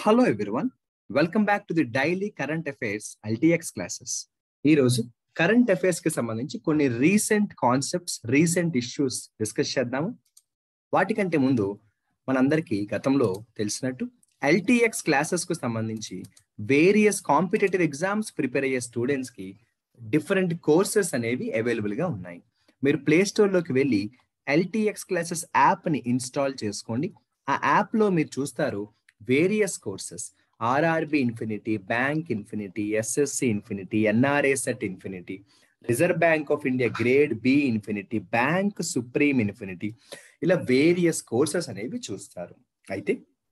hello everyone welcome back to the daily current affairs LTX classes ఈ రోజు current affairs కి సంబంధించి కొన్ని recent concepts recent issues discuss చేద్దాము వాటికంటే ముందు మనందరికీ గతంలో తెలిసినట్టు ఎల్టీఎక్స్ క్లాసెస్ కు సంబంధించి వేరియస్ కాంపిటేటివ్ ఎగ్జామ్స్ ప్రిపేర్ అయ్యే స్టూడెంట్స్ కి డిఫరెంట్ కోర్సెస్ అనేవి అవైలబుల్ గా ఉన్నాయి మీరు ప్లే స్టోర్ లోకి వెళ్ళి ఎల్టీఎక్స్ క్లాసెస్ యాప్ ని ఇన్స్టాల్ చేసుకోండి ఆ యాప్ లో మీరు చూస్తారు various courses RRB infinity bank infinity SSC infinity NRA set infinity reserve bank of India grade B infinity bank supreme infinity ఇలా వేరియస్ కోర్సెస్ అనేవి చూస్తారు అయితే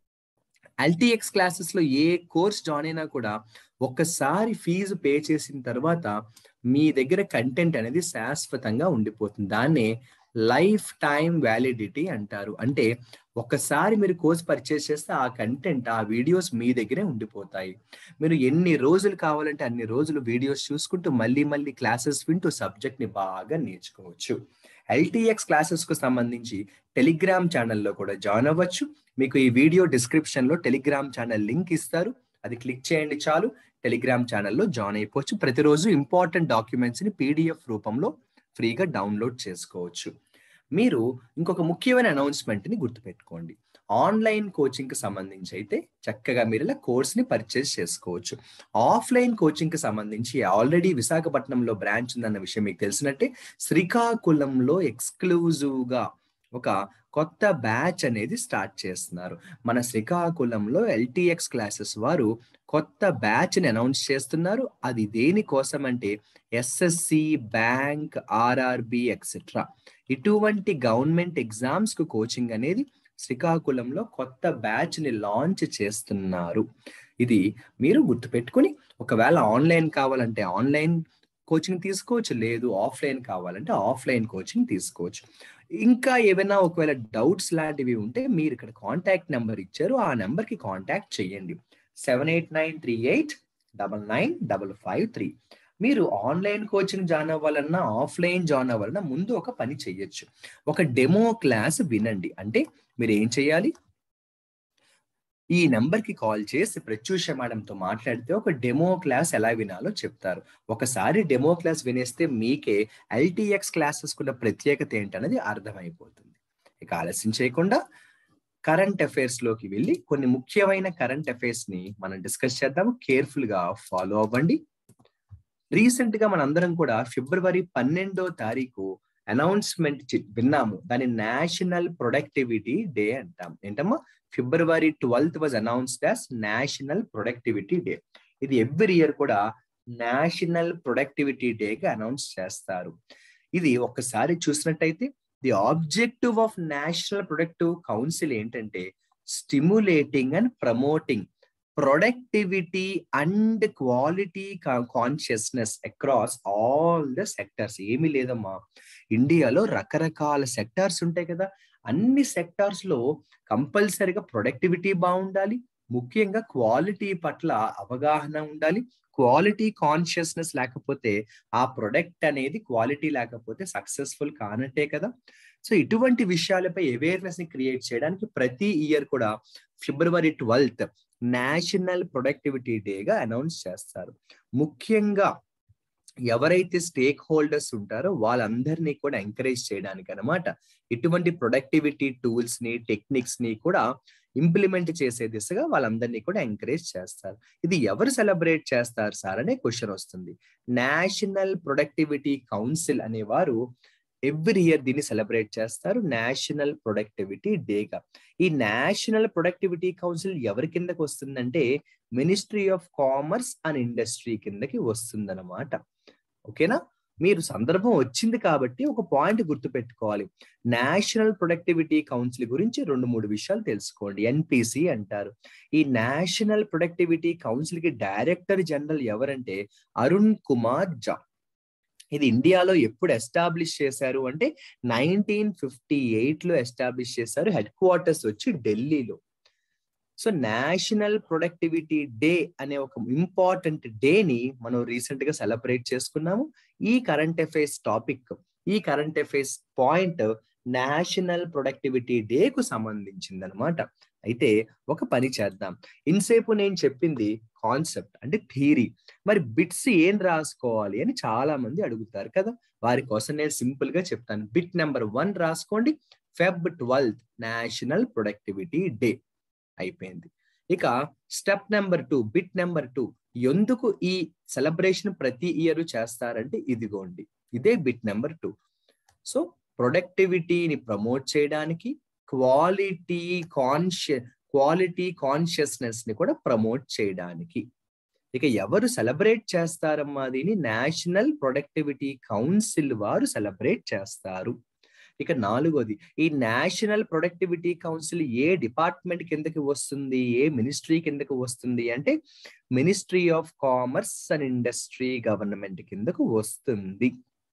ఎల్టీఎక్స్ క్లాసెస్ లో ఏ కోర్స్ జాయిన్ అయినా కూడా ఒక్కసారి ఫీజు పే చేసిన తర్వాత మీ దగ్గర కంటెంట్ అనేది శాశ్వతంగా ఉండిపోతుంది దాన్నే లైఫ్ టైం వ్యాలిడిటీ అంటారు అంటే ఒకసారి మీరు కోర్స్ పర్చేస్ చేస్తే ఆ కంటెంట్ ఆ వీడియోస్ మీ దగ్గరే ఉండిపోతాయి మీరు ఎన్ని రోజులు కావాలంటే అన్ని రోజులు వీడియోస్ చూసుకుంటూ మళ్ళీ మళ్ళీ క్లాసెస్ వింటూ సబ్జెక్ట్ ని బాగా నేర్చుకోవచ్చు ఎల్టీఎక్స్ క్లాసెస్ కు సంబంధించి టెలిగ్రామ్ ఛానల్లో కూడా జాయిన్ అవ్వచ్చు మీకు ఈ వీడియో డిస్క్రిప్షన్ లో టెలిగ్రామ్ ఛానల్ లింక్ ఇస్తారు అది క్లిక్ చేయండి చాలు టెలిగ్రామ్ ఛానల్లో జాయిన్ అయిపోవచ్చు ప్రతిరోజు ఇంపార్టెంట్ డాక్యుమెంట్స్ ని పీడిఎఫ్ రూపంలో ఫ్రీగా డౌన్లోడ్ చేసుకోవచ్చు మీరు ఇంకొక ముఖ్యమైన అనౌన్స్మెంట్ ని గుర్తుపెట్టుకోండి ఆన్లైన్ కోచింగ్ కి సంబంధించి అయితే చక్కగా మీరు ఇలా కోర్స్ ని పర్చేస్ చేసుకోవచ్చు ఆఫ్లైన్ కోచింగ్ కి సంబంధించి ఆల్రెడీ విశాఖపట్నంలో బ్రాంచ్ ఉందన్న విషయం మీకు తెలిసినట్టే శ్రీకాకుళంలో ఎక్స్క్లూజివ్ గా ఒక కొత్త బ్యాచ్ అనేది స్టార్ట్ చేస్తున్నారు మన శ్రీకాకుళంలో ఎల్టీఎక్స్ క్లాసెస్ వారు కొత్త బ్యాచ్ ని అనౌన్స్ చేస్తున్నారు అది దేనికోసం అంటే ఎస్ఎస్సి బ్యాంక్ ఆర్ఆర్బి ఎక్సెట్రా ఇటువంటి గవర్నమెంట్ ఎగ్జామ్స్ కు కోచింగ్ అనేది శ్రీకాకుళంలో కొత్త బ్యాచ్ ని లాంచ్ చేస్తున్నారు ఇది మీరు గుర్తుపెట్టుకుని ఒకవేళ ఆన్లైన్ కావాలంటే ఆన్లైన్ కోచింగ్ తీసుకోవచ్చు లేదు ఆఫ్లైన్ కావాలంటే ఆఫ్లైన్ కోచింగ్ తీసుకోవచ్చు ఇంకా ఏమైనా ఒకవేళ డౌట్స్ లాంటివి ఉంటే మీరు ఇక్కడ కాంటాక్ట్ నెంబర్ ఇచ్చారు ఆ నెంబర్ కి కాంటాక్ట్ చేయండి seven eight nine three eight double nine double five three మీరు ఆన్లైన్ కోచింగ్ జాయిన్ అవ్వాలన్నా ఆఫ్లైన్ జాయిన్ అవ్వాలన్నా ముందు ఒక పని చెయ్యొచ్చు ఒక డెమో క్లాస్ వినండి అంటే మీరు ఏం చేయాలి ఈ నెంబర్ కి కాల్ చేసి ప్రత్యూష మేడంతో మాట్లాడితే ఒక డెమో క్లాస్ ఎలా వినాలో చెప్తారు ఒకసారి డెమో క్లాస్ వినేస్తే మీకే ఎల్టీఎక్స్ క్లాసెస్ కున్న ప్రత్యేకత ఏంటనేది అర్థమైపోతుంది ఇక ఆలస్యం చేయకుండా కరెంట్ అఫైర్స్ లోకి వెళ్ళి కొన్ని ముఖ్యమైన కరెంట్ అఫైర్స్ ని మనం డిస్కస్ చేద్దాము కేర్ఫుల్ గా ఫాలో అవ్వండి రీసెంట్ గా మనందరం కూడా ఫిబ్రవరి పన్నెండో తారీఖు అనౌన్స్మెంట్ విన్నాము దాని నేషనల్ ప్రొడక్టివిటీ డే అంటాం ఏంటమ్మా February twelfth was announced as national productivity day ఇది ఎవ్రీ ఇయర్ కూడా నేషనల్ ప్రొడక్టివిటీ డేగా అనౌన్స్ చేస్తారు ఇది ఒక్కసారి చూసినట్టయితే the objective of national productive council ఏంటంటే stimulating and promoting productivity and quality consciousness across all the sectors ఏమీ లేదమ్మా ఇండియాలో రకరకాల సెక్టార్స్ ఉంటాయి కదా అన్ని సెక్టార్స్ లో కంపల్సరిగా ప్రొడక్టివిటీ బాగుండాలి ముఖ్యంగా క్వాలిటీ పట్ల అవగాహన ఉండాలి క్వాలిటీ కాన్షియస్నెస్ లేకపోతే ఆ ప్రొడక్ట్ అనేది క్వాలిటీ లేకపోతే సక్సెస్ఫుల్ కానట్టే కదా సో ఇటువంటి విషయాలపై అవేర్నెస్ ని క్రియేట్ చేయడానికి ప్రతి ఇయర్ కూడా ఫిబ్రవరి ట్వెల్త్ నేషనల్ ప్రొడక్టివిటీ డేగా అనౌన్స్ చేస్తారు ముఖ్యంగా ఎవరైతే స్టేక్ హోల్డర్స్ ఉంటారో వాళ్ళందరినీ కూడా ఎంకరేజ్ చేయడానికి అనమాట ఇటువంటి ప్రొడక్టివిటీ టూల్స్ ని టెక్నిక్స్ ని కూడా ఇంప్లిమెంట్ చేసే దిశగా వాళ్ళందరినీ కూడా ఎంకరేజ్ చేస్తారు ఇది ఎవరు సెలబ్రేట్ చేస్తారు సార్ అనే క్వశ్చన్ వస్తుంది నేషనల్ ప్రొడక్టివిటీ కౌన్సిల్ అనేవారు ఎవ్రీ ఇయర్ దీన్ని సెలబ్రేట్ చేస్తారు నేషనల్ ప్రొడక్టివిటీ డేగా ఈ నేషనల్ ప్రొడక్టివిటీ కౌన్సిల్ ఎవరి కిందకి వస్తుందంటే ministry of commerce and industry కిందకి వస్తుందన్నమాట ఓకేనా మీరు సందర్భం వచ్చింది కాబట్టి ఒక పాయింట్ గుర్తుపెట్టుకోవాలి నేషనల్ ప్రొడక్టివిటీ కౌన్సిల్ గురించి రెండు మూడు విషయాలు తెలుసుకోండి ఎన్పిసి అంటారు ఈ నేషనల్ ప్రొడక్టివిటీ కౌన్సిల్ కి డైరెక్టర్ జనరల్ ఎవరంటే అరుణ్ కుమార్ జా ఇది ఇండియాలో ఎప్పుడు ఎస్టాబ్లిష్ చేశారు అంటే నైన్టీన్ ఫిఫ్టీ ఎయిట్ లో ఎస్టాబ్లిష్ చేశారు హెడ్ క్వార్టర్స్ వచ్చి ఢిల్లీలో సో నేషనల్ ప్రొడక్టివిటీ డే అనే ఒక ఇంపార్టెంట్ డేని మనం రీసెంట్ గా సెలబ్రేట్ చేసుకున్నాము ఈ కరెంట్ అఫైర్స్ టాపిక్ ఈ current affairs point national productivity డేకు సంబంధించింది అనమాట అయితే ఒక పని చేద్దాం ఇన్సేపు నేను చెప్పింది కాన్సెప్ట్ అంటే థీరీ మరి బిట్స్ ఏం రాసుకోవాలి అని చాలా మంది అడుగుతారు కదా వారి కోసం నేను సింపుల్ గా చెప్తాను బిట్ నెంబర్ వన్ రాసుకోండి Feb twelfth national productivity day అయిపోయింది ఇక step number two bit number two ఎందుకు ఈ సెలబ్రేషన్ ప్రతి ఇయర్ చేస్తారంటే ఇదిగోండి ఇదే బిట్ నెంబర్ టూ సో ప్రొడక్టివిటీని ప్రమోట్ చేయడానికి క్వాలిటీ కాన్షియ క్వాలిటీ కాన్షియస్నెస్ ని కూడా ప్రమోట్ చేయడానికి ఇక ఎవరు సెలబ్రేట్ చేస్తారమ్మా దీన్ని నేషనల్ ప్రొడక్టివిటీ కౌన్సిల్ వారు సెలబ్రేట్ చేస్తారు ఇక నాలుగోది ఈ నేషనల్ ప్రొడక్టివిటీ కౌన్సిల్ ఏ డిపార్ట్మెంట్ కిందకి వస్తుంది ఏ మినిస్ట్రీ కిందకి వస్తుంది అంటే ministry of commerce and industry government కిందకు వస్తుంది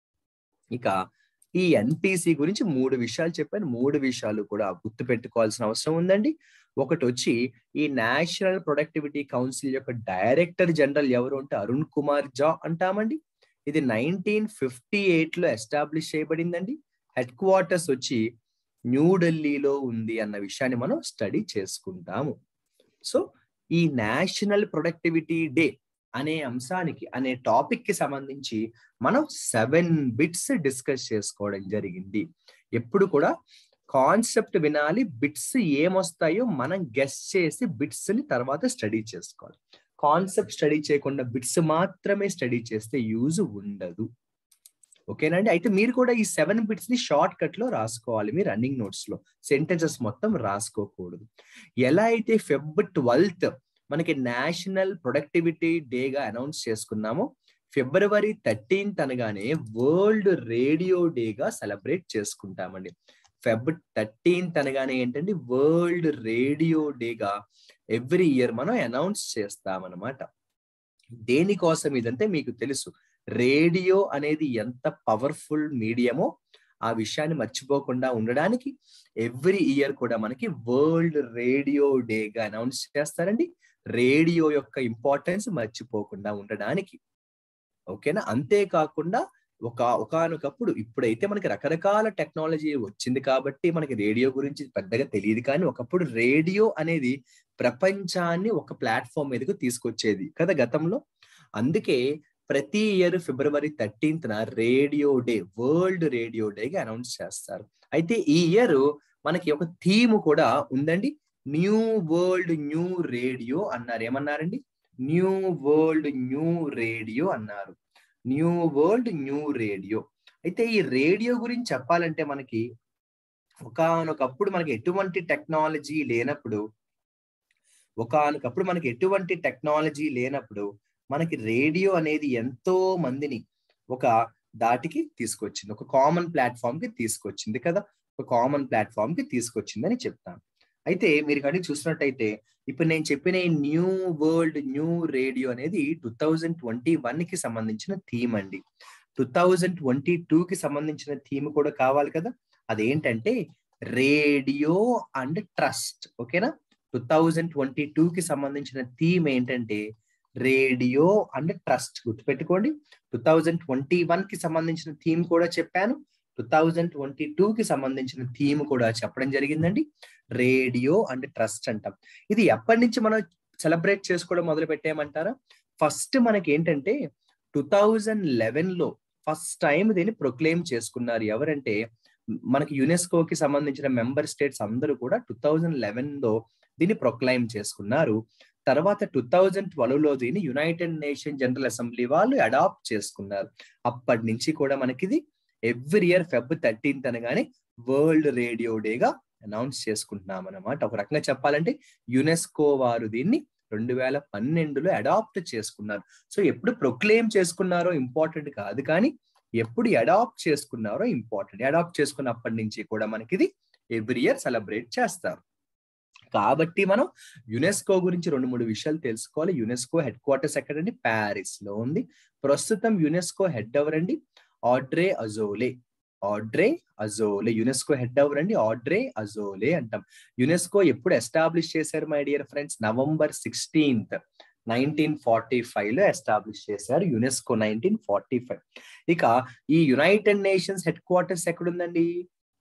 ఇక ఈ ఎన్పిసి గురించి మూడు విషయాలు చెప్పాను మూడు విషయాలు కూడా గుర్తు పెట్టుకోవాల్సిన అవసరం ఉందండి ఒకటి వచ్చి ఈ నేషనల్ ప్రొడక్టివిటీ కౌన్సిల్ యొక్క డైరెక్టర్ జనరల్ ఎవరు అంటే అరుణ్ కుమార్ జా అంటామండి ఇది నైన్టీన్ ఫిఫ్టీ ఎయిట్ లో ఎస్టాబ్లిష్ చేయబడిందండి హెడ్ క్వార్టర్స్ వచ్చి న్యూఢిల్లీలో ఉంది అన్న విషయాన్ని మనం స్టడీ చేసుకుంటాము సో ఈ నేషనల్ ప్రొడక్టివిటీ డే అనే అంశానికి అనే టాపిక్ కి సంబంధించి మనం సెవెన్ బిట్స్ డిస్కస్ చేసుకోవడం జరిగింది ఎప్పుడు కూడా కాన్సెప్ట్ వినాలి బిట్స్ ఏమొస్తాయో మనం గెస్ చేసి బిట్స్ ని తర్వాత స్టడీ చేసుకోవాలి కాన్సెప్ట్ స్టడీ చేయకుండా బిట్స్ మాత్రమే స్టడీ చేస్తే యూజ్ ఉండదు ఓకేనండి అయితే మీరు కూడా ఈ సెవెన్ బిట్స్ ని షార్ట్ కట్ లో రాసుకోవాలి మీ రన్నింగ్ నోట్స్ లో సెంటెన్సెస్ మొత్తం రాసుకోకూడదు ఎలా అయితే ఫెబ్ ట్వెల్త్ మనకి నేషనల్ ప్రొడక్టివిటీ డేగా అనౌన్స్ చేసుకున్నామో ఫిబ్రవరి థర్టీన్త్ అనగానే వరల్డ్ రేడియో డేగా సెలబ్రేట్ చేసుకుంటామండి ఫెబ్ థర్టీన్త్ అనగానే ఏంటంటే వరల్డ్ రేడియో డేగా ఎవ్రీ ఇయర్ మనం అనౌన్స్ చేస్తామన్నమాట దేనికోసం ఇదంటే మీకు తెలుసు రేడియో అనేది ఎంత పవర్ఫుల్ మీడియమో ఆ విషయాన్ని మర్చిపోకుండా ఉండడానికి ఎవ్రీ ఇయర్ కూడా మనకి వరల్డ్ రేడియో డేగా అనౌన్స్ చేస్తారండి రేడియో యొక్క ఇంపార్టెన్స్ మర్చిపోకుండా ఉండడానికి ఓకేనా అంతేకాకుండా ఒక ఒకనొకప్పుడు ఇప్పుడైతే మనకి రకరకాల టెక్నాలజీ వచ్చింది కాబట్టి మనకి రేడియో గురించి పెద్దగా తెలియదు కానీ ఒకప్పుడు రేడియో అనేది ప్రపంచాన్ని ఒక ప్లాట్ఫామ్ మీదకు తీసుకొచ్చేది కదా గతంలో అందుకే ప్రతి ఇయర్ ఫిబ్రవరి థర్టీన్త్న రేడియో డే వరల్డ్ రేడియో డేగా అనౌన్స్ చేస్తారు అయితే ఈ ఇయర్ మనకి ఒక థీమ్ కూడా ఉందండి న్యూ వరల్డ్ న్యూ రేడియో అన్నారు ఏమన్నారండి న్యూ వరల్డ్ న్యూ రేడియో అన్నారు న్యూ వరల్డ్ న్యూ రేడియో అయితే ఈ రేడియో గురించి చెప్పాలంటే మనకి ఒకనొకప్పుడు మనకి ఎటువంటి టెక్నాలజీ లేనప్పుడు ఒకనొకప్పుడు మనకి ఎటువంటి టెక్నాలజీ లేనప్పుడు మనకి రేడియో అనేది ఎంతో మందిని ఒక దాటికి తీసుకొచ్చింది ఒక కామన్ ప్లాట్ఫామ్ కి తీసుకొచ్చింది కదా ఒక కామన్ ప్లాట్ఫామ్ కి తీసుకొచ్చిందని చెప్తాను అయితే మీరు కానీ చూసినట్టయితే ఇప్పుడు నేను చెప్పిన ఈ న్యూ వరల్డ్ న్యూ రేడియో అనేది టూ థౌజండ్ ట్వంటీ వన్ కి సంబంధించిన థీమ్ అండి టూ థౌజండ్ ట్వంటీ టూ కి సంబంధించిన థీమ్ కూడా కావాలి కదా అదేంటంటే రేడియో అండ్ ట్రస్ట్ ఓకేనా టూ థౌజండ్ ట్వంటీ టూ కి సంబంధించిన థీమ్ ఏంటంటే రేడియో అండ్ ట్రస్ట్ గుర్తుపెట్టుకోండి టూ థౌజండ్ ట్వంటీ వన్ కి సంబంధించిన థీమ్ కూడా చెప్పాను టూ థౌజండ్ ట్వంటీ టూ కి సంబంధించిన థీమ్ కూడా చెప్పడం జరిగిందండి రేడియో అండ్ ట్రస్ట్ అంటాం ఇది ఎప్పటి నుంచి మనం సెలబ్రేట్ చేసుకోవడం మొదలు పెట్టామంటారా ఫస్ట్ మనకి ఏంటంటే టూ థౌజండ్ లెవెన్ లో ఫస్ట్ టైం దీన్ని ప్రొక్లెయిమ్ చేసుకున్నారు ఎవరంటే మనకి యునెస్కోకి సంబంధించిన మెంబర్ స్టేట్స్ అందరూ కూడా టూ థౌజండ్ లెవెన్ లో దీన్ని ప్రొక్లైమ్ చేసుకున్నారు తర్వాత టూ థౌజండ్ ట్వెల్వ్ లో దీన్ని యునైటెడ్ నేషన్ జనరల్ అసెంబ్లీ వాళ్ళు అడాప్ట్ చేసుకున్నారు అప్పటి నుంచి కూడా మనకిది ఎవ్రీ ఇయర్ ఫెబ్ థర్టీన్త్ అనగానే వరల్డ్ రేడియో డేగా అనౌన్స్ చేసుకుంటున్నాం అనమాట ఒక రకంగా చెప్పాలంటే యునెస్కో వారు దీన్ని రెండు వేల పన్నెండులో అడాప్ట్ చేసుకున్నారు సో ఎప్పుడు ప్రొక్లెయిమ్ చేసుకున్నారో ఇంపార్టెంట్ కాదు కానీ ఎప్పుడు అడాప్ట్ చేసుకున్నారో ఇంపార్టెంట్ అడాప్ట్ చేసుకున్నప్పటి నుంచి కూడా మనకి ఇది ఎవ్రీ ఇయర్ సెలబ్రేట్ చేస్తారు కాబట్టి మనం యునెస్కో గురించి రెండు మూడు విషయాలు తెలుసుకోవాలి యునెస్కో హెడ్ క్వార్టర్స్ ఎక్కడండి ప్యారిస్ లో ఉంది ప్రస్తుతం యునెస్కో హెడ్ ఎవరండి Audrey Azoulay Audrey Azoulay UNESCO head ఎవరండి ఆడ్రే అజోలే అంటాం యునెస్కో ఎప్పుడు ఎస్టాబ్లిష్ చేశారు my dear friends November sixteenth nineteen forty five లో ఎస్టాబ్లిష్ చేశారు యునెస్కో నైన్టీన్ ఫార్టీ ఫైవ్ ఇక ఈ యునైటెడ్ నేషన్స్ హెడ్ క్వార్టర్స్ ఎక్కడుందండి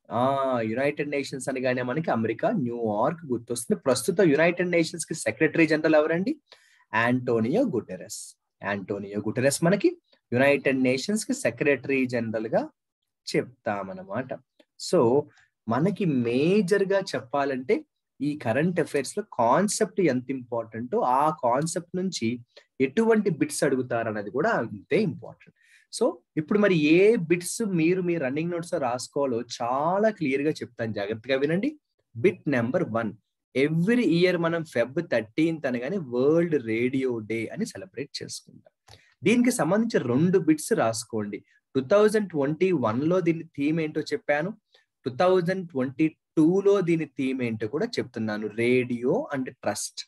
ఆ యునైటెడ్ నేషన్స్ అనగానే మనకి అమెరికా న్యూయార్క్ గుర్తొస్తుంది ప్రస్తుతం యునైటెడ్ నేషన్స్ కి సెక్రటరీ జనరల్ ఎవరండి యాంటోనియో గుటెరస్ యాంటోనియో గుటెరస్ మనకి యునైటెడ్ నేషన్స్ కి సెక్రటరీ జనరల్ గా చెప్తామన్నమాట సో మనకి మేజర్ గా చెప్పాలంటే ఈ కరెంట్ అఫైర్స్ లో కాన్సెప్ట్ ఎంత ఇంపార్టెంటో ఆ కాన్సెప్ట్ నుంచి ఎటువంటి బిట్స్ అడుగుతారు అనేది కూడా అంతే ఇంపార్టెంట్ సో ఇప్పుడు మరి ఏ బిట్స్ మీరు మీ రన్నింగ్ నోట్స్ రాసుకోవాలో చాలా క్లియర్ గా చెప్తాను జాగ్రత్తగా వినండి bit number one every year మనం ఫెబ్ థర్టీన్త్ అనగానే వరల్డ్ రేడియో డే అని సెలబ్రేట్ చేసుకుంటాం దీనికి సంబంధించి రెండు బిట్స్ రాసుకోండి టూ థౌజండ్ ట్వంటీ వన్ లో దీని థీమ్ ఏంటో చెప్పాను టూ థౌజండ్ ట్వంటీ టూలో దీని థీమ్ ఏంటో కూడా చెప్తున్నాను radio and trust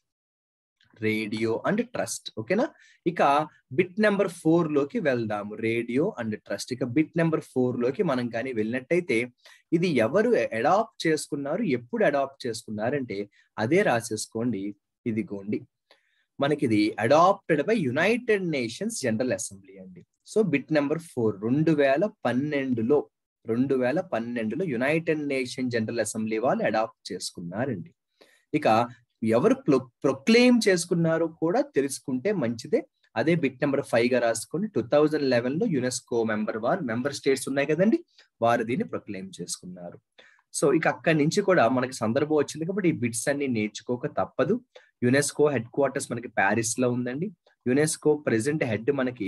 radio and trust ఓకేనా ఇక బిట్ నెంబర్ ఫోర్ లోకి వెళ్దాము రేడియో అండ్ ట్రస్ట్ ఇక బిట్ నెంబర్ ఫోర్ లోకి మనం కానీ వెళ్ళినట్టయితే ఇది ఎవరు అడాప్ట్ చేసుకున్నారు ఎప్పుడు అడాప్ట్ చేసుకున్నారంటే అదే రాసేసుకోండి ఇదిగోండి మనకి ఇది adopted by United Nations General Assembly అండి సో బిట్ నెంబర్ ఫోర్ రెండు వేల పన్నెండులో రెండు వేల పన్నెండులో యునైటెడ్ నేషన్ జనరల్ అసెంబ్లీ వాళ్ళు అడాప్ట్ చేసుకున్నారండి ఇక ఎవరు ప్రొక్లెయిమ్ చేసుకున్నారో కూడా తెలుసుకుంటే మంచిదే అదే బిట్ నెంబర్ ఫైవ్ గా రాసుకొని టూ థౌజండ్ లెవెన్ లో యునెస్కో మెంబర్ వారు మెంబర్ స్టేట్స్ ఉన్నాయి కదండి వారు దీన్ని ప్రొక్లెయిమ్ చేసుకున్నారు సో ఇక అక్కడి నుంచి కూడా మనకి సందర్భం వచ్చింది కాబట్టి ఈ బిట్స్ అన్ని నేర్చుకోక తప్పదు యునెస్కో హెడ్ క్వార్టర్స్ మనకి ప్యారిస్ లో ఉందండి యునెస్కో ప్రెసెంట్ హెడ్ మనకి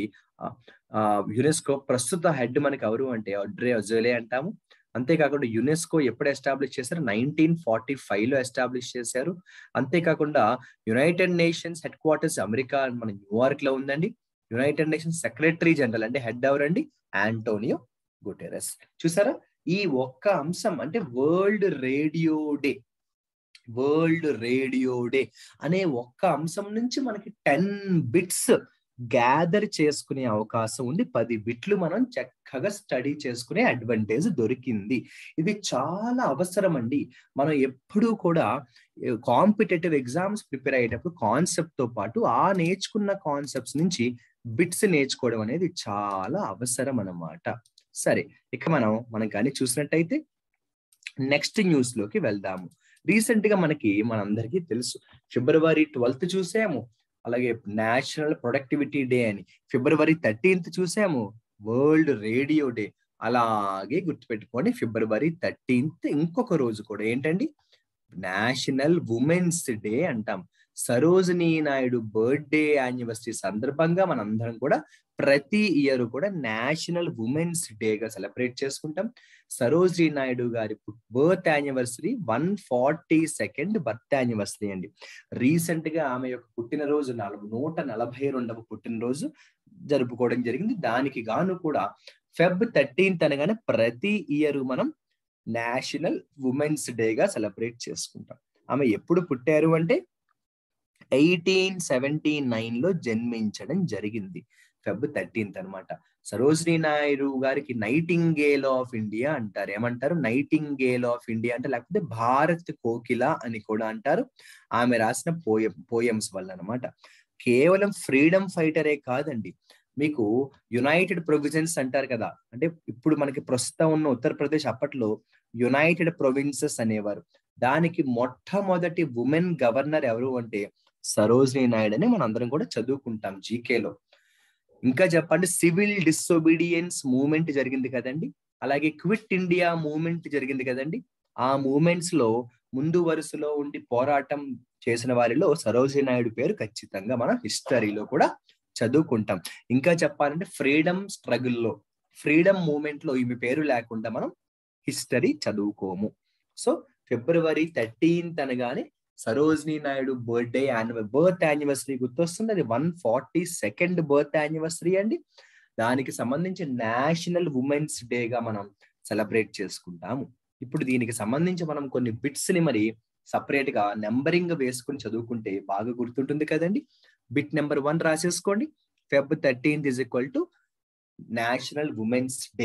యునెస్కో ప్రస్తుత హెడ్ మనకి ఎవరు అంటే అడ్రే అజోలే అంటాము అంతేకాకుండా యునెస్కో ఎప్పుడు ఎస్టాబ్లిష్ చేశారు నైన్టీన్ ఫార్టీ ఫైవ్ లో ఎస్టాబ్లిష్ చేశారు అంతేకాకుండా United Nations headquarters America మన న్యూయార్క్ లో ఉందండి యునైటెడ్ నేషన్స్ సెక్రటరీ జనరల్ అంటే హెడ్ ఎవరండి యాంటోనియో గుటెరస్ చూసారా ఈ ఒక్క అంశం అంటే world radio day world radio day అనే ఒక్క అంశం నుంచి మనకి టెన్ బిట్స్ గ్యాదర్ చేసుకునే అవకాశం ఉంది పది బిట్లు మనం చక్కగా స్టడీ చేసుకునే అడ్వాంటేజ్ దొరికింది ఇది చాలా అవసరం అండి మనం ఎప్పుడూ కూడా కాంపిటేటివ్ ఎగ్జామ్స్ ప్రిపేర్ అయ్యేటప్పుడు కాన్సెప్ట్ తో పాటు ఆ నేర్చుకున్న కాన్సెప్ట్స్ నుంచి బిట్స్ నేర్చుకోవడం అనేది చాలా అవసరం అన్నమాట సరే ఇక మనం మనం కానీ చూసినట్టయితే నెక్స్ట్ న్యూస్ లోకి వెళ్దాము రీసెంట్ గా మనకి మనందరికీ తెలుసు ఫిబ్రవరి ట్వెల్త్ చూసాము అలాగే నేషనల్ ప్రొడక్టివిటీ డే అని ఫిబ్రవరి థర్టీన్త్ చూసాము వరల్డ్ రేడియో డే అలాగే గుర్తుపెట్టుకోండి ఫిబ్రవరి థర్టీన్త్ ఇంకొక రోజు కూడా ఏంటండి నేషనల్ ఉమెన్స్ డే అంటాం సరోజినీ నాయుడు బర్త్డే యానివర్సరీ సందర్భంగా మనందరం కూడా ప్రతి ఇయర్ కూడా నేషనల్ ఉమెన్స్ డేగా సెలబ్రేట్ చేసుకుంటాం సరోజినీ నాయుడు గారి birth anniversary one forty second birth anniversary అండి రీసెంట్ గా ఆమె యొక్క పుట్టినరోజు నాలుగు నూట నలభై రెండవ పుట్టినరోజు జరుపుకోవడం జరిగింది దానికి గాను కూడా ఫెబ్ థర్టీన్త్ అనగానే ప్రతి ఇయర్ మనం నేషనల్ ఉమెన్స్ డేగా సెలబ్రేట్ చేసుకుంటాం ఆమె ఎప్పుడు పుట్టారు అంటే ఎయిటీన్ సెవెంటీ నైన్ లో జన్మించడం జరిగింది ఫెబ్ థర్టీన్త్ అనమాట సరోజినీ నాయుడు గారికి నైటింగేల్ ఆఫ్ ఇండియా అంటారు ఏమంటారు నైటింగేల్ ఆఫ్ ఇండియా అంటే లేకపోతే భారత్ కోకిల అని కూడా అంటారు ఆమె రాసిన పోయం పోయమ్స్ వల్ల అనమాట కేవలం ఫ్రీడమ్ ఫైటరే కాదండి మీకు యునైటెడ్ ప్రొవిజన్స్ అంటారు కదా అంటే ఇప్పుడు మనకి ప్రస్తుతం ఉన్న ఉత్తరప్రదేశ్ అప్పట్లో యునైటెడ్ ప్రొవిన్సెస్ అనేవారు దానికి మొట్టమొదటి ఉమెన్ గవర్నర్ ఎవరు అంటే సరోజినీ నాయుడు అని మనం అందరం కూడా చదువుకుంటాం జీకేలో ఇంకా చెప్పండి సివిల్ డిసొబీడియన్స్ మూవ్మెంట్ జరిగింది కదండి అలాగే క్విట్ ఇండియా మూవ్మెంట్ జరిగింది కదండి ఆ మూవ్మెంట్స్ లో ముందు వరుసలో ఉండి పోరాటం చేసిన వారిలో సరోజినీ నాయుడు పేరు ఖచ్చితంగా మనం హిస్టరీలో కూడా చదువుకుంటాం ఇంకా చెప్పాలంటే ఫ్రీడమ్ స్ట్రగుల్లో ఫ్రీడమ్ మూవ్మెంట్ లో ఈమె పేరు లేకుండా మనం హిస్టరీ చదువుకోము సో ఫిబ్రవరి థర్టీన్త్ అనగానే Sarojini Naidu birthday anniversary birth anniversary గుర్తొస్తుంది అది one forty second birth anniversary అండి దానికి సంబంధించి నేషనల్ ఉమెన్స్ డేగా మనం సెలబ్రేట్ చేసుకుంటాము ఇప్పుడు దీనికి సంబంధించి మనం కొన్ని బిట్స్ ని మరి సపరేట్ గా నెంబరింగ్ వేసుకుని చదువుకుంటే బాగా గుర్తుంటుంది కదండి బిట్ నెంబర్ వన్ రాసేసుకోండి Feb thirteenth is equal to national women's day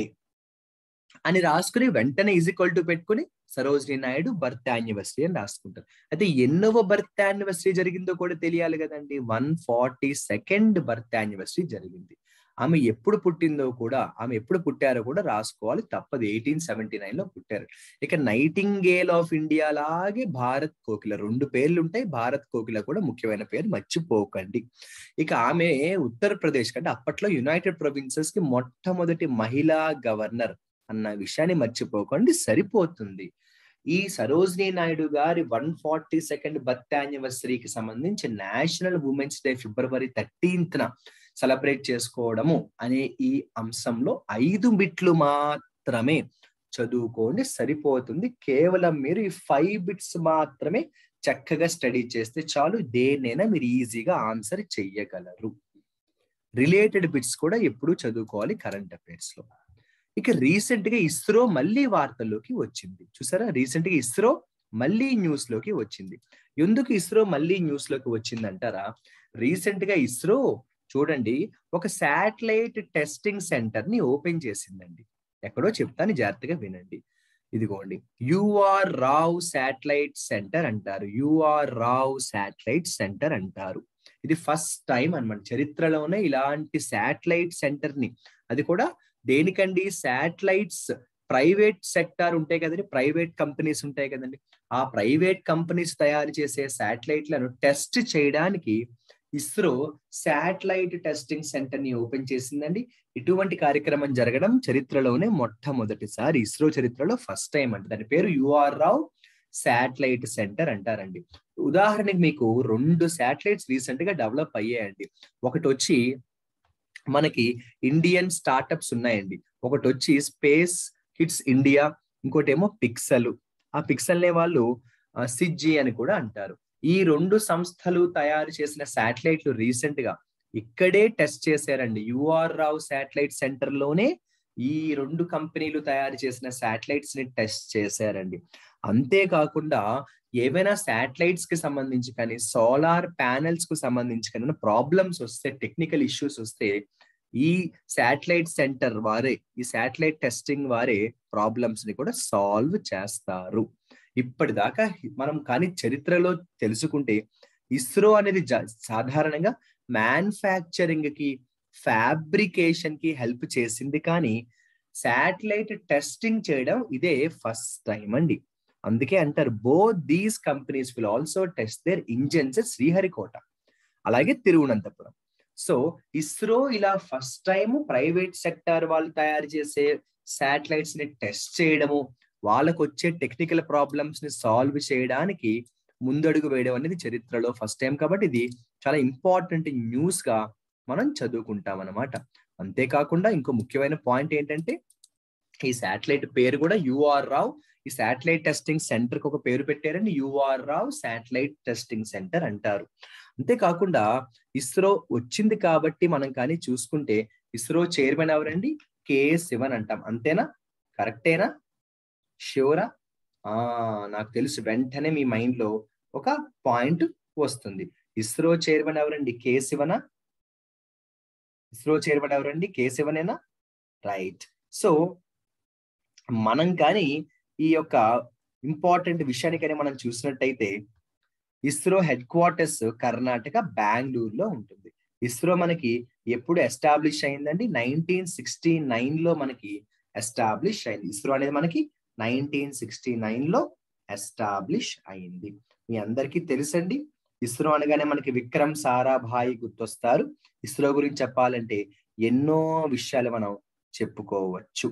అని రాసుకుని వెంటనే ఈజ్ ఈక్వల్ టు పెట్టుకుని సరోజినీ నాయుడు బర్త్ యానివర్సరీ అని రాసుకుంటారు అయితే ఎన్నవ బర్త్ యానివర్సరీ జరిగిందో కూడా తెలియాలి కదండి one forty second birth anniversary జరిగింది ఆమె ఎప్పుడు పుట్టిందో కూడా ఆమె ఎప్పుడు పుట్టారో కూడా రాసుకోవాలి తప్పదు ఎయిటీన్ సెవెంటీ నైన్ లో పుట్టారు ఇక నైటింగేల్ ఆఫ్ ఇండియా లాగే భారత్ కోకిల రెండు పేర్లు ఉంటాయి భారత్ కోకిల కూడా ముఖ్యమైన పేరు మర్చిపోకండి ఇక ఆమె ఉత్తరప్రదేశ్ కంటే అప్పట్లో యునైటెడ్ ప్రొవిన్సెస్ కి మొట్టమొదటి మహిళా గవర్నర్ అన్న విషయాన్ని మర్చిపోకండి సరిపోతుంది ఈ సరోజినీ నాయుడు గారి వన్ ఫార్టీ సెకండ్ బర్త్ యానివర్సరీకి సంబంధించి national women's day February thirteenth న సెలబ్రేట్ చేసుకోవడము అనే ఈ అంశంలో ఐదు బిట్లు మాత్రమే చదువుకోండి సరిపోతుంది కేవలం మీరు ఈ ఫైవ్ బిట్స్ మాత్రమే చక్కగా స్టడీ చేస్తే చాలు దేన్నైనా మీరు ఈజీగా ఆన్సర్ చెయ్యగలరు రిలేటెడ్ బిట్స్ కూడా ఎప్పుడు చదువుకోవాలి కరెంట్ అఫైర్స్ లో ఇక రీసెంట్ గా ఇస్రో మళ్ళీ వార్తల్లోకి వచ్చింది చూసారా రీసెంట్ గా ఇస్రో మళ్ళీ న్యూస్ లోకి వచ్చింది ఎందుకు ఇస్రో మళ్ళీ న్యూస్ లోకి వచ్చింది అంటారా రీసెంట్ గా ఇస్రో చూడండి ఒక శాటిలైట్ టెస్టింగ్ సెంటర్ ని ఓపెన్ చేసిందండి ఎక్కడో చెప్తాను జాగ్రత్తగా వినండి ఇదిగోండి యుఆర్ రావ్ శాటిలైట్ సెంటర్ అంటారు యుఆర్ రావ్ శాటిలైట్ సెంటర్ అంటారు ఇది ఫస్ట్ టైం అనమాట చరిత్రలోనే ఇలాంటి శాటిలైట్ సెంటర్ ని అది కూడా దేనికండి శాటిలైట్స్ ప్రైవేట్ సెక్టార్ ఉంటాయి కదండి ప్రైవేట్ కంపెనీస్ ఉంటాయి కదండి ఆ ప్రైవేట్ కంపెనీస్ తయారు చేసే శాటిలైట్లను టెస్ట్ చేయడానికి ఇస్రో శాటిలైట్ టెస్టింగ్ సెంటర్ ని ఓపెన్ చేసిందండి ఇటువంటి కార్యక్రమం జరగడం చరిత్రలోనే మొట్టమొదటిసారి ఇస్రో చరిత్రలో ఫస్ట్ టైం అండి దాని పేరు యుఆర్ రావ్ శాటిలైట్ సెంటర్ అంటారండి ఉదాహరణకి మీకు రెండు శాటిలైట్స్ రీసెంట్ గా డెవలప్ అయ్యాయండి ఒకటి వచ్చి మనకి ఇండియన్ స్టార్టప్స్ ఉన్నాయండి ఒకటి వచ్చి స్పేస్ కిడ్స్ ఇండియా ఇంకోటి ఏమో పిక్సెల్ ఆ పిక్సెల్ నే వాళ్ళు సిజ్జి అని కూడా అంటారు ఈ రెండు సంస్థలు తయారు చేసిన శాటిలైట్లు రీసెంట్ గా ఇక్కడే టెస్ట్ చేశారండి యుఆర్ రావు శాటిలైట్ సెంటర్ లోనే ఈ రెండు కంపెనీలు తయారు చేసిన శాటిలైట్స్ ని టెస్ట్ చేశారండి అంతేకాకుండా ఏవైనా శాటిలైట్స్ కి సంబంధించి కానీ సోలార్ ప్యానెల్స్ కు సంబంధించి కానీ ప్రాబ్లమ్స్ వస్తే టెక్నికల్ ఇష్యూస్ వస్తే ఈ శాటిలైట్ సెంటర్ వారే ఈ శాటిలైట్ టెస్టింగ్ వారే ప్రాబ్లమ్స్ ని కూడా సాల్వ్ చేస్తారు ఇప్పటిదాకా మనం కానీ చరిత్రలో తెలుసుకుంటే ఇస్రో అనేది సాధారణంగా మ్యానుఫ్యాక్చరింగ్ కి ఫ్యాబ్రికేషన్ కి హెల్ప్ చేసింది కానీ శాటిలైట్ టెస్టింగ్ చేయడం ఇదే ఫస్ట్ టైం అండి అందుకే అంటారు both these companies will also test their engines Sriharikota అలాగే తిరువనంతపురం సో ఇస్రో ఇలా ఫస్ట్ టైం ప్రైవేట్ సెక్టార్ వాళ్ళు తయారు చేసే శాటిలైట్స్ ని టెస్ట్ చేయడము వాళ్ళకు వచ్చే టెక్నికల్ ప్రాబ్లమ్స్ ని సాల్వ్ చేయడానికి ముందడుగు వేయడం అనేది చరిత్రలో ఫస్ట్ టైం కాబట్టి ఇది చాలా ఇంపార్టెంట్ న్యూస్ గా మనం చదువుకుంటాం అనమాట అంతేకాకుండా ఇంకో ముఖ్యమైన పాయింట్ ఏంటంటే ఈ శాటిలైట్ పేరు కూడా యుఆర్ రావ్ ఈ శాటిలైట్ టెస్టింగ్ సెంటర్ కి ఒక పేరు పెట్టారని U R Rao satellite testing centre అంటారు అంతేకాకుండా ఇస్రో వచ్చింది కాబట్టి మనం కానీ చూసుకుంటే ఇస్రో చైర్మన్ ఎవరండి కే శివన్ అంటాం అంతేనా కరెక్టేనా షూరా ఆ నాకు తెలుసు వెంటనే మీ మైండ్ లో ఒక పాయింట్ వస్తుంది ఇస్రో చైర్మన్ ఎవరండి కే శివన ఇస్రో చైర్మన్ ఎవరండి కే శివనేనా రైట్ సో మనం కానీ ఈ యొక్క ఇంపార్టెంట్ విషయాన్ని కానీ మనం చూసినట్టయితే ఇస్రో హెడ్ క్వార్టర్స్ కర్ణాటక బెంగళూరులో ఉంటుంది ఇస్రో మనకి ఎప్పుడు ఎస్టాబ్లిష్ అయిందండి నైన్టీన్ సిక్స్టీ నైన్ లో మనకి ఎస్టాబ్లిష్ అయింది ఇస్రో అనేది మనకి నైన్టీన్ సిక్స్టీ నైన్ లో ఎస్టాబ్లిష్ అయింది మీ అందరికీ తెలుసండి ఇస్రో అనగానే మనకి విక్రమ్ సారాభాయి గుర్తొస్తారు ఇస్రో గురించి చెప్పాలంటే ఎన్నో విషయాలు మనం చెప్పుకోవచ్చు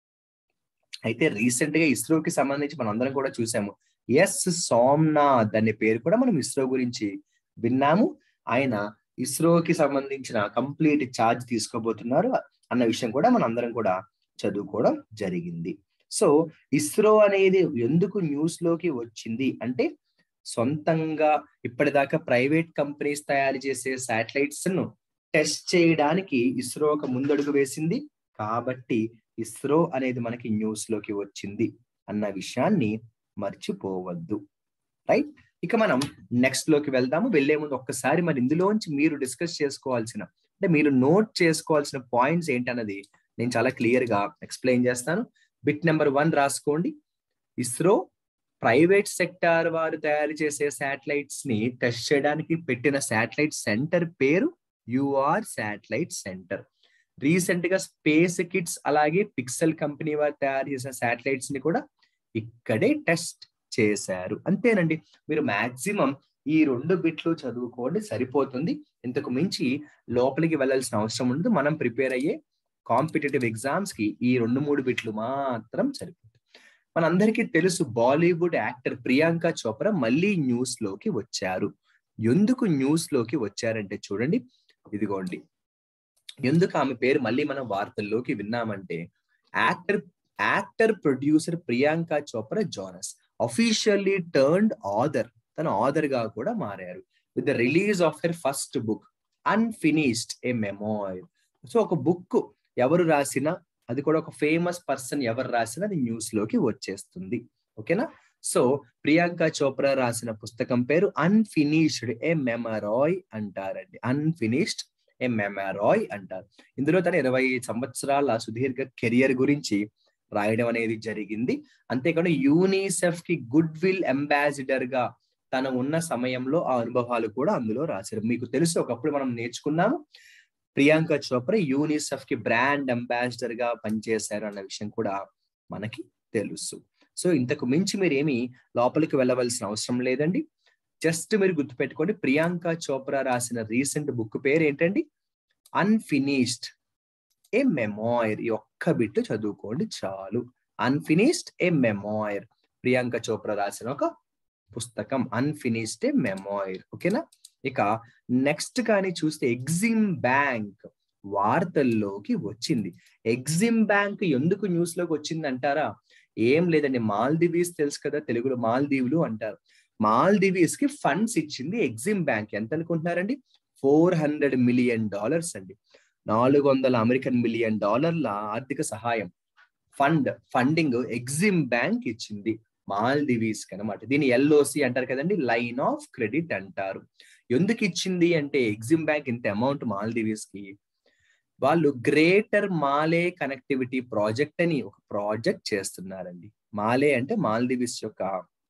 అయితే రీసెంట్ గా ఇస్రోకి సంబంధించి మనం అందరం కూడా చూసాము ఎస్ సోమ్నాథ్ అనే పేరు కూడా మనం ఇస్రో గురించి విన్నాము ఆయన ఇస్రోకి సంబంధించిన కంప్లీట్ ఛార్జ్ తీసుకోబోతున్నారు అన్న విషయం కూడా మనం అందరం కూడా చదువుకోవడం జరిగింది సో ఇస్రో అనేది ఎందుకు న్యూస్ లోకి వచ్చింది అంటే సొంతంగా ఇప్పటిదాకా ప్రైవేట్ కంపెనీస్ తయారు చేసే శాటిలైట్స్ ను టెస్ట్ చేయడానికి ఇస్రో ఒక ముందడుగు వేసింది కాబట్టి ఇస్రో అనేది మనకి న్యూస్ లోకి వచ్చింది అన్న విషయాన్ని మర్చిపోవద్దు రైట్ ఇక మనం నెక్స్ట్ లోకి వెళ్దాము వెళ్లే ముందు ఒక్కసారి మరి ఇందులోంచి మీరు డిస్కస్ చేసుకోవాల్సిన అంటే మీరు నోట్ చేసుకోవాల్సిన పాయింట్స్ ఏంటన్నది నేను చాలా క్లియర్ గా ఎక్స్ప్లెయిన్ చేస్తాను బిట్ నెంబర్ వన్ రాసుకోండి ఇస్రో ప్రైవేట్ సెక్టార్ వారు తయారు చేసే శాటిలైట్స్ ని టెస్ట్ చేయడానికి పెట్టిన శాటిలైట్ సెంటర్ పేరు యుఆర్ శాటిలైట్ సెంటర్ రీసెంట్ గా స్పేస్ కిట్స్ అలాగే పిక్సెల్ కంపెనీ వారు తయారు చేసిన శాటిలైట్స్ ని కూడా ఇక్కడే టెస్ట్ చేశారు అంతేనండి మీరు మాక్సిమం ఈ రెండు బిట్లు చదువుకోండి సరిపోతుంది ఇంతకు మించి లోపలికి వెళ్ళాల్సిన అవసరం ఉండదు మనం ప్రిపేర్ అయ్యే కాంపిటేటివ్ ఎగ్జామ్స్ కి ఈ రెండు మూడు బిట్లు మాత్రం సరిపోతుంది మనందరికీ తెలుసు బాలీవుడ్ యాక్టర్ ప్రియాంక చోప్రా మళ్ళీ న్యూస్ లోకి వచ్చారు ఎందుకు న్యూస్ లోకి వచ్చారంటే చూడండి ఇదిగోండి ఎందుకు ఆమె పేరు మళ్ళీ మనం వార్తల్లోకి విన్నామంటే actor actor producer Priyanka Chopra Jonas officially turned author తన ఆథర్ గా కూడా మారారు with the release of her first book unfinished a memoir so ఒక బుక్ ఎవరు రాసినా అది కూడా ఒక ఫేమస్ పర్సన్ ఎవరు రాసినా అది న్యూస్ లోకి వచ్చేస్తుంది ఓకేనా సో ప్రియాంక చోప్రా రాసిన పుస్తకం పేరు అన్ఫినిష్డ్ ఏ మెమరాయ్ అంటారండి అన్ఫినిష్డ్ ఏ మెమరాయ్ అంటారు ఇందులో తన ఇరవై సంవత్సరాల సుదీర్ఘ కెరియర్ గురించి రాయడం అనేది జరిగింది అంతేకాకుండా యూనిసెఫ్ కి గుడ్ విల్ అంబాసిడర్ గా తను ఉన్న సమయంలో ఆ అనుభవాలు కూడా అందులో రాశారు మీకు తెలుసు ఒకప్పుడు మనం నేర్చుకున్నాము ప్రియాంక చోప్రా యూనిసెఫ్ కి బ్రాండ్ అంబాసిడర్ గా పనిచేశారు అన్న విషయం కూడా మనకి తెలుసు సో ఇంతకు మించి మీరు ఏమి లోపలికి వెళ్ళవలసిన అవసరం లేదండి జస్ట్ మీరు గుర్తుపెట్టుకోండి ప్రియాంక చోప్రా రాసిన రీసెంట్ బుక్ పేరు ఏంటండి అన్ఫినిష్డ్ ఏ మెమోయర్ ఈ ఒక్క బిట్టు చదువుకోండి చాలు unfinished a memoir Priyanka Chopra రాసిన ఒక పుస్తకం అన్ఫినిష్డ్ ఏ మెమోయర్ ఓకేనా ఇక నెక్స్ట్ కానీ చూస్తే ఎగ్జిమ్ బ్యాంక్ వార్తల్లోకి వచ్చింది ఎగ్జిమ్ బ్యాంక్ ఎందుకు న్యూస్ లోకి వచ్చింది అంటారా ఏం లేదండి మాల్దీవీస్ తెలుసు కదా తెలుగులో మాల్దీవులు అంటారు మాల్దీవీస్ కి ఫండ్స్ ఇచ్చింది ఎగ్జిమ్ బ్యాంక్ ఎంత అనుకుంటున్నారండి ఫోర్ హండ్రెడ్ మిలియన్ డాలర్స్ అండి నాలుగు వందల అమెరికన్ మిలియన్ డాలర్ల ఆర్థిక సహాయం ఫండ్ ఫండింగ్ ఎగ్జిమ్ బ్యాంక్ ఇచ్చింది మాల్దీవీస్ కి అనమాట దీన్ని ఎల్ఓసి అంటారు కదండి లైన్ ఆఫ్ క్రెడిట్ అంటారు ఎందుకు ఇచ్చింది అంటే ఎగ్జిమ్ బ్యాంక్ ఇంత అమౌంట్ మాల్దీవీస్ కి వాళ్ళు గ్రేటర్ మాలే కనెక్టివిటీ ప్రాజెక్ట్ అని ఒక ప్రాజెక్ట్ చేస్తున్నారండి మాలే అంటే మాల్దీవిస్ యొక్క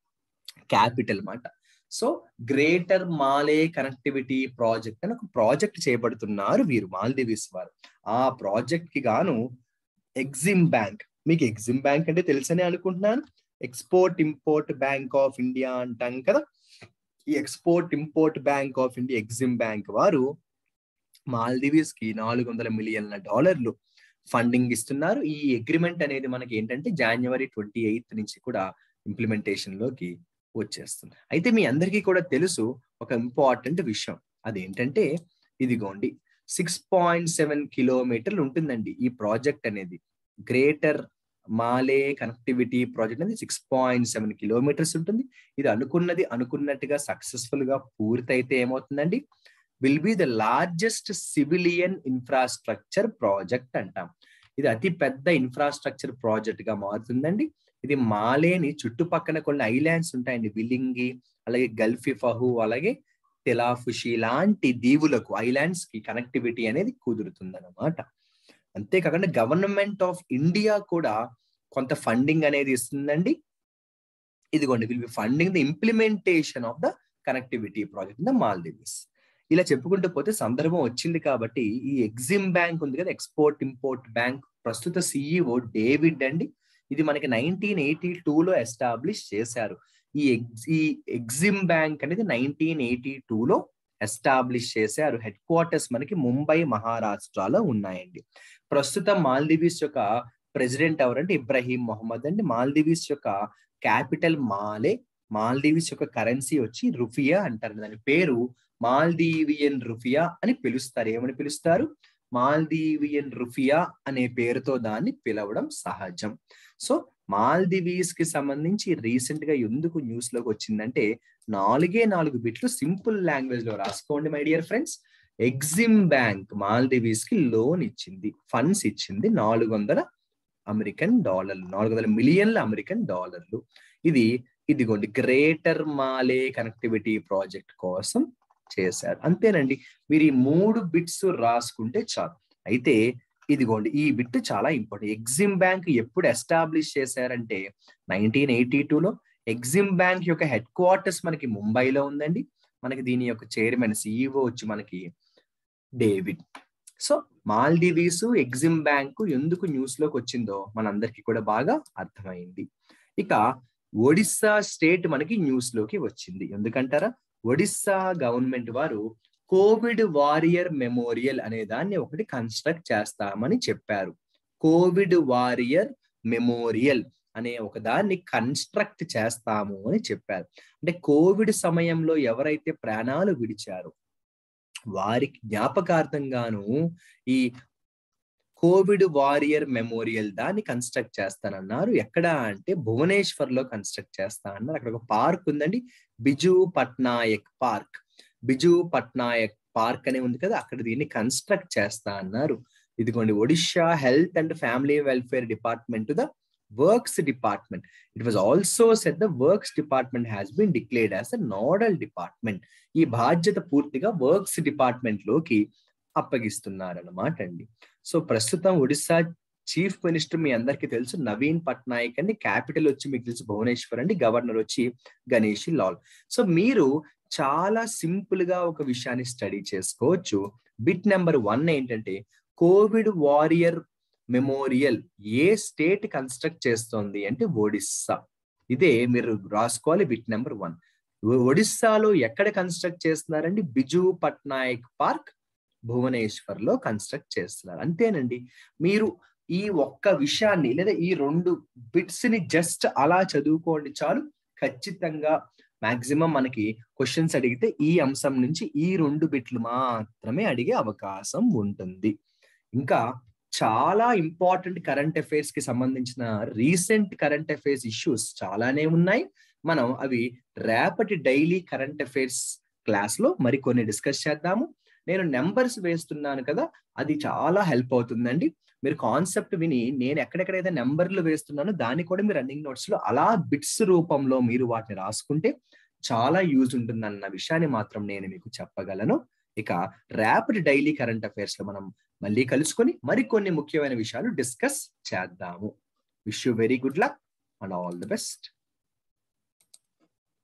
క్యాపిటల్ మాట so greater Male connectivity project అని ఒక ప్రాజెక్ట్ చేయబడుతున్నారు వీరు మాల్దీవిస్ వారు ఆ ప్రాజెక్ట్ కి గాను ఎగ్జిమ్ బ్యాంక్ మీకు ఎగ్జిమ్ బ్యాంక్ అంటే తెలుసనే అనుకుంటున్నాను export import bank of India అంటాం కదా ఈ export import bank of India EXIM bank వారు మాల్దీవ్స్ కి నాలుగు వందల మిలియన్ల డాలర్లు ఫండింగ్ ఇస్తున్నారు ఈ అగ్రిమెంట్ అనేది మనకి ఏంటంటే జనవరి ట్వంటీ ఎయిత్ నుంచి కూడా ఇంప్లిమెంటేషన్ లోకి వచ్చేస్తుంది అయితే మీ అందరికీ కూడా తెలుసు ఒక ఇంపార్టెంట్ విషయం అదేంటంటే ఇదిగోండి సిక్స్ పాయింట్ సెవెన్ కిలోమీటర్లు ఉంటుందండి ఈ ప్రాజెక్ట్ అనేది గ్రేటర్ మాలే కనెక్టివిటీ ప్రాజెక్ట్ అనేది సిక్స్ పాయింట్ సెవెన్ కిలోమీటర్స్ ఉంటుంది ఇది అనుకున్నది అనుకున్నట్టుగా సక్సెస్ఫుల్ గా పూర్తయితే ఏమవుతుందండి will be the largest civilian infrastructure project అంటాం ఇది అతి పెద్ద ఇన్ఫ్రాస్ట్రక్చర్ ప్రాజెక్ట్ గా మారుతుందండి ఇది మాలేని చుట్టుపక్కల కొన్ని ఐలాండ్స్ ఉంటాయండి విలింగి అలాగే గల్ఫిఫహు అలాగే తెలాఫుషి లాంటి దీవులకు ఐలాండ్స్ కి కనెక్టివిటీ అనేది కుదురుతుందన్నమాట అంతేకాకుండా గవర్నమెంట్ ఆఫ్ ఇండియా కూడా కొంత ఫండింగ్ అనేది ఇస్తుందండి ఇదిగోండి will be funding the implementation of the connectivity project the Maldives ఇలా చెప్పుకుంటూ పోతే సందర్భం వచ్చింది కాబట్టి ఈ ఎగ్జిమ్ బ్యాంక్ ఉంది కదా ఎక్స్పోర్ట్ ఇంపోర్ట్ బ్యాంక్ ప్రస్తుత సిఇఓ డేవిడ్ అండి ఇది మనకి నైన్టీన్ ఎయిటీ టూలో ఎస్టాబ్లిష్ చేశారు ఈ ఎగ్జ్ ఈ ఎగ్జిమ్ బ్యాంక్ అనేది నైన్టీన్ ఎయిటీ టూలో ఎస్టాబ్లిష్ చేశారు హెడ్ క్వార్టర్స్ మనకి ముంబై మహారాష్ట్రలో ఉన్నాయండి ప్రస్తుతం మాల్దీవీస్ యొక్క ప్రెసిడెంట్ ఎవరంటే ఇబ్రహీం మొహమ్మద్ అండి మాల్దీవీస్ యొక్క క్యాపిటల్ మాలే మాల్దీవీస్ యొక్క కరెన్సీ వచ్చి రుఫియా అంటారు దాని పేరు మాల్దీవియన్ రుఫియా అని పిలుస్తారు ఏమని పిలుస్తారు మాల్దీవియన్ రుఫియా అనే పేరుతో దాన్ని పిలవడం సహజం సో మాల్దీవీస్ కి సంబంధించి రీసెంట్ గా ఎందుకు న్యూస్ లోకి వచ్చిందంటే నాలుగే నాలుగు బిట్లు సింపుల్ లాంగ్వేజ్ లో రాసుకోండి my dear friends EXIM bank Maldives కి లోన్ ఇచ్చింది ఫండ్స్ ఇచ్చింది నాలుగు వందల అమెరికన్ డాలర్లు నాలుగు వందల మిలియన్ల అమెరికన్ డాలర్లు ఇది ఇదిగోండి గ్రేటర్ మాలే కనెక్టివిటీ ప్రాజెక్ట్ కోసం చేశారు అంతేనండి మీరు ఈ మూడు బిట్స్ రాసుకుంటే చాలు అయితే ఇదిగోండి ఈ బిట్ చాలా ఇంపార్టెంట్ ఎగ్జిమ్ బ్యాంక్ ఎప్పుడు ఎస్టాబ్లిష్ చేశారంటే నైన్టీన్ ఎయిటీ టూలో ఎగ్జిమ్ బ్యాంక్ యొక్క హెడ్ క్వార్టర్స్ మనకి ముంబైలో ఉందండి మనకి దీని యొక్క చైర్మన్ సిఇఓ వచ్చి మనకి David so Maldives EXIM bank ఎందుకు న్యూస్ లోకి వచ్చిందో మనందరికీ కూడా బాగా అర్థమైంది ఇక ఒడిస్సా స్టేట్ మనకి న్యూస్ లోకి వచ్చింది ఎందుకంటారా ఒడిస్సా గవర్నమెంట్ వారు కోవిడ్ వారియర్ మెమోరియల్ అనే దాన్ని ఒకటి కన్స్ట్రక్ట్ చేస్తామని చెప్పారు కోవిడ్ వారియర్ మెమోరియల్ అనే ఒక దాన్ని కన్స్ట్రక్ట్ చేస్తాము అని చెప్పారు అంటే కోవిడ్ సమయంలో ఎవరైతే ప్రాణాలు విడిచారో వారికి జ్ఞాపకార్థంగాను ఈ కోవిడ్ వారియర్ మెమోరియల్ దాన్ని కన్స్ట్రక్ట్ చేస్తానన్నారు ఎక్కడ అంటే భువనేశ్వర్ లో కన్స్ట్రక్ట్ చేస్తా అన్నారు అక్కడ ఒక పార్క్ ఉందండి బిజు పట్నాయక్ పార్క్ బిజు పట్నాయక్ పార్క్ అనే ఉంది కదా అక్కడ దీన్ని కన్స్ట్రక్ట్ చేస్తా అన్నారు ఇదిగోండి Odisha health and family welfare department the works department it was also set the works department has been declared as the nodal department ఈ బాధ్యత పూర్తిగా వర్క్స్ డిపార్ట్మెంట్ లోకి అప్పగిస్తున్నారన్నమాట అండి సో ప్రస్తుతం ఒడిశా చీఫ్ మినిస్టర్ మీ అందరికీ తెలుసు నవీన్ పట్నాయక్ అండి క్యాపిటల్ వచ్చి మీకు తెలుసు భువనేశ్వర్ అండి గవర్నర్ వచ్చి గణేష్ లాల్ సో మీరు చాలా సింపుల్ గా ఒక విషయాన్ని స్టడీ చేసుకోవచ్చు బిట్ నెంబర్ వన్ ఏంటంటే కోవిడ్ వారియర్ మెమోరియల్ ఏ స్టేట్ కన్స్ట్రక్ట్ చేస్తోంది అంటే ఒడిస్సా ఇదే మీరు రాసుకోవాలి బిట్ నెంబర్ వన్ ఒడిస్సాలో ఎక్కడ కన్స్ట్రక్ట్ చేస్తున్నారండి బిజు పట్నాయక్ పార్క్ భువనేశ్వర్ లో కన్స్ట్రక్ట్ చేస్తున్నారు అంతేనండి మీరు ఈ ఒక్క విషయాన్ని లేదా ఈ రెండు బిట్స్ ని జస్ట్ అలా చదువుకోండి చాలు ఖచ్చితంగా మాక్సిమం మనకి క్వశ్చన్స్ అడిగితే ఈ అంశం నుంచి ఈ రెండు బిట్లు మాత్రమే అడిగే అవకాశం ఉంటుంది ఇంకా చాలా ఇంపార్టెంట్ కరెంట్ అఫైర్స్ కి సంబంధించిన రీసెంట్ కరెంట్ అఫైర్స్ ఇష్యూస్ చాలానే ఉన్నాయి మనం అవి రేపటి డైలీ కరెంట్ అఫైర్స్ క్లాస్ లో మరికొన్ని డిస్కస్ చేద్దాము నేను నెంబర్స్ వేస్తున్నాను కదా అది చాలా హెల్ప్ అవుతుందండి మీరు కాన్సెప్ట్ విని నేను ఎక్కడెక్కడైతే నెంబర్లు వేస్తున్నానో దాన్ని కూడా మీరు రన్నింగ్ నోట్స్ లో అలా బిట్స్ రూపంలో మీరు వాటిని రాసుకుంటే చాలా యూజ్ ఉంటుందన్న విషయాన్ని మాత్రం నేను మీకు చెప్పగలను ఇక ర్యాపిడ్ డైలీ కరెంట్ అఫైర్స్ లో మనం మళ్ళీ కలుసుకొని మరికొన్ని ముఖ్యమైన విషయాలు డిస్కస్ చేద్దాము wish you very good luck and all the best